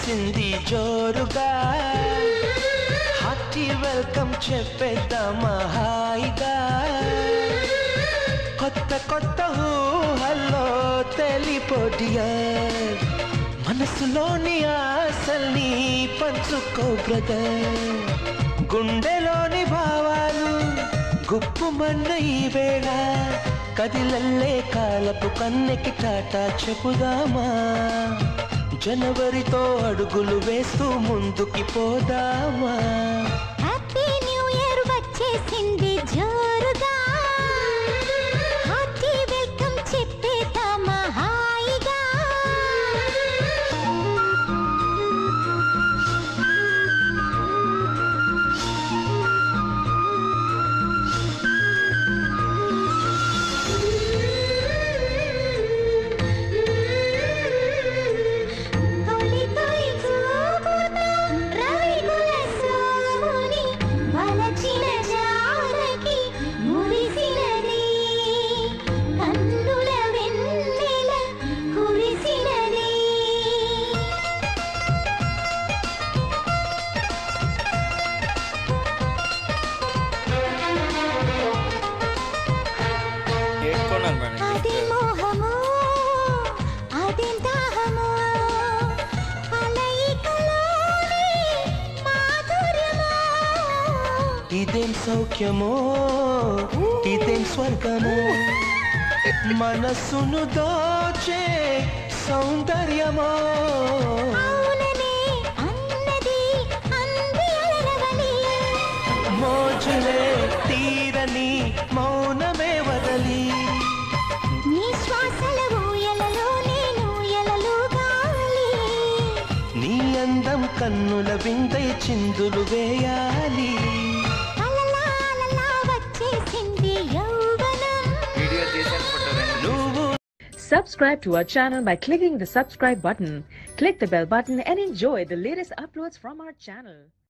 వచ్చేసింది జోరుగా hearty welcome చెప్పేద్దామా హాయిగా కొత్త కొత్త ఊహల్లో తెలిపోటియా మనసులోని ఆశల్ని పంచుకో బ్రదర్ గుండెలోని భావాలు గుప్పుమన్న ఈ వేళ కదిలల్లే కాలపు కన్నెకి టాటా చెప్పుదామా జనవరితో అడుగులు వేస్తూ ముందుకి పోదామా హ్యాపీ న్యూ ఇయర్ వచ్చేసింది జోరుగా హార్టీ వెల్కమ్ చెప్పేద్దామా హాయిగా తొలి తొలి చూపుతో రవికుల సోముని వలచిన జానకి మురిసినది కన్నుల వెన్నెల కురిసినది ఏడుకోనాలి మేడం అది gift. మోహము అది దాహము అలయికలోని మాధుర్యము ఇదేం సౌఖ్యమో ఇదేం స్వర్గమో మనస్సును దోచే సౌందర్యమో అవుననే అన్నది అంది అలరవని మోజులే తీరని మౌనమే వదలి నీ శ్వాసల ఊయలలో నేను ఎలలు గాలి నీ అందం కన్నుల విందై చిందులు వేయాలి అలలా అలలా వచ్చేసింది యౌవనం వీడియో తీసాను ఫోటో రెండు నువ్వు Subscribe to our channel by clicking the subscribe button. Click the bell button and enjoy the latest uploads from our channel.